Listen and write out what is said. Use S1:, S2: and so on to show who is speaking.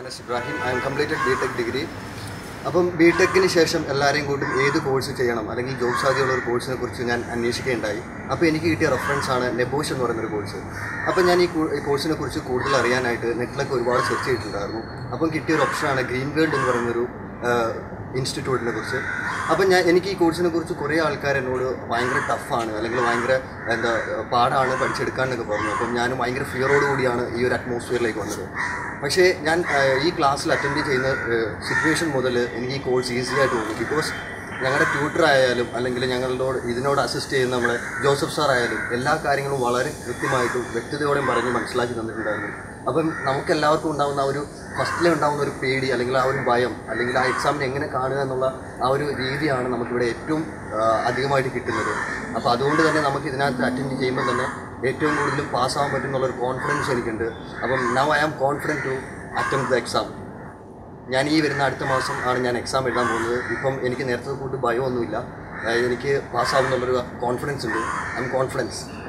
S1: S Ibrahim I am completed B Tech degree അപ്പം B ടെക്കിന് ശേഷം എല്ലാവരെയും കൂട്ടും ഏത് കോഴ്സ് ചെയ്യണം അല്ലെങ്കിൽ ജോബ് സാധ്യതയുള്ള ഒരു കോഴ്സിനെ കുറിച്ച് ഞാൻ അന്വേഷിക്കുകയുണ്ടായി അപ്പോൾ എനിക്ക് കിട്ടിയ റെഫറൻസ് ആണ് നെബോഷ് എന്ന് പറയുന്നൊരു കോഴ്സ് അപ്പം ഞാൻ ഈ കൂ- ഈ കോഴ്സിനെ കുറിച്ച് കൂടുതൽ അറിയാനായിട്ട് നെറ്റിലൊക്കെ ഒരുപാട് സെർച്ച് ചെയ്തിട്ടുണ്ടായിരുന്നു അപ്പം കിട്ടിയ ഒരു ഓപ്ഷനാണ് ഗ്രീൻ വേൾഡ് എന്ന് പറയുന്നൊരു ഇൻസ്റ്റിറ്റ്യൂട്ടിനെ കുറിച്ച് അപ്പം ഞാൻ എനിക്ക് ഈ കോഴ്സിനെ കുറിച്ച് കുറേ ആൾക്കാർ എന്നോട് ഭയങ്കര ടഫാണ് അല്ലെങ്കിൽ ഭയങ്കര എന്താ പാടാണ് പഠിച്ചെടുക്കാൻ എന്നൊക്കെ പറഞ്ഞു അപ്പം ഞാൻ ഭയങ്കര ഫിയറോട് കൂടിയാണ് ഈ ഒരു അറ്റ്മോസ്ഫിയറിലേക്ക് വന്നത് പക്ഷേ ഞാൻ ആ, ഈ ക്ലാസ്സിൽ അറ്റൻഡ് ചെയ്യുന്ന സിറ്റുവേഷൻ മുതൽ എനിക്ക് ഈ കോഴ്സ് ഈസി ആയിട്ട് തോന്നി ബിക്കോസ് ഞങ്ങളുടെ ട്യൂട്ടർ ആയാലും അല്ലെങ്കിൽ ഞങ്ങളോട് ഇതിനോട് അസിസ്റ്റ് ചെയ്യുന്ന നമ്മുടെ ജോസഫ് സാർ ആയാലും എല്ലാ കാര്യങ്ങളും വളരെ കൃത്യമായിട്ടും വ്യക്തതയോടെയും പറഞ്ഞ് മനസ്സിലാക്കി തന്നിട്ടുണ്ടായിരുന്നു അപ്പം നമുക്ക് എല്ലാവർക്കും ഉണ്ടാകുന്ന ആ ഒരു ഫസ്റ്റിലെ ഉണ്ടാകുന്ന ഒരു പേടി അല്ലെങ്കിൽ ആ ഒരു ഭയം അല്ലെങ്കിൽ ആ എക്സാമിനെ എങ്ങനെ കാണുക എന്നുള്ള ആ ഒരു രീതിയാണ് നമുക്കിവിടെ ഏറ്റവും ആ, അധികമായിട്ട് കിട്ടുന്നത് അപ്പോൾ അതുകൊണ്ട് തന്നെ നമുക്ക് ഇതിനകത്ത് അറ്റൻഡ് ചെയ്യുമ്പോൾ തന്നെ ഏറ്റവും കൂടുതൽ പാസ്സാകാൻ പറ്റും എന്നുള്ളൊരു കോൺഫിഡൻസ് എനിക്കുണ്ട് അപ്പം now I am confident to attempt the exam ഞാൻ ഈ വരുന്ന അടുത്ത മാസം ആണ് ഞാൻ എക്സാം എഴുതാൻ പോകുന്നത് ഇപ്പം എനിക്ക് നേരത്തെ കൂട്ട് ഭയമൊന്നുമില്ല ആ, എനിക്ക് പാസ്സാവും എന്നുള്ളൊരു കോൺഫിഡൻസ് ഉണ്ട് ഐ എം കോൺഫിഡൻസ്